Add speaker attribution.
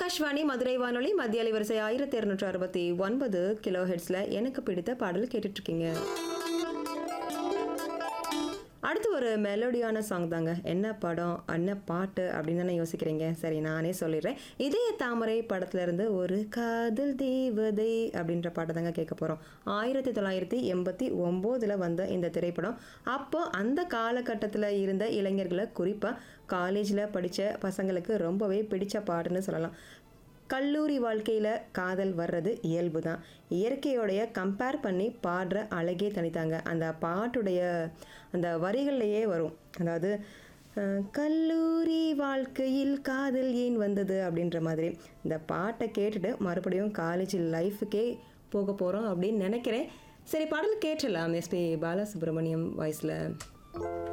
Speaker 1: ஆகாஷ்வாணி மதுரை வானொலி மத்திய அலைவரிசை ஆயிரத்தி இருநூற்று அறுபத்தி ஒன்பது கிலோ ஹெட்ஸ்ல எனக்கு பிடித்த பாடல் கேட்டுட்டு இருக்கீங்க அடுத்து ஒரு மெலோடியான சாங் தாங்க என்ன படம் என்ன பாட்டு அப்படின்னு தானே யோசிக்கிறீங்க சரி நானே சொல்லிடுறேன் இதய தாமரை படத்துல இருந்து ஒரு காதல் தேவதை அப்படின்ற பாட்டை தாங்க கேட்க போகிறோம் ஆயிரத்தி தொள்ளாயிரத்தி எண்பத்தி ஒம்போதில் வந்த இந்த திரைப்படம் அப்போ அந்த காலகட்டத்தில் இருந்த இளைஞர்களை குறிப்பாக காலேஜில் படித்த பசங்களுக்கு ரொம்பவே பிடிச்ச பாட்டுன்னு சொல்லலாம் கல்லூரி வாழ்க்கையில் காதல் வர்றது இயல்பு தான் இயற்கையோடைய கம்பேர் பண்ணி பாடுற அழகே தனித்தாங்க அந்த பாட்டுடைய அந்த வரிகள்லையே வரும் அதாவது அஹ், கல்லூரி வாழ்க்கையில் காதல் ஏன் வந்தது அப்படின்ற மாதிரி இந்த பாட்டை கேட்டுட்டு மறுபடியும் காலேஜ் லைஃபுக்கே போக போகிறோம் அப்படின்னு நினைக்கிறேன் சரி பாடல் கேட்டுடலாம் எஸ்பி பாலசுப்ரமணியம் வாய்ஸில்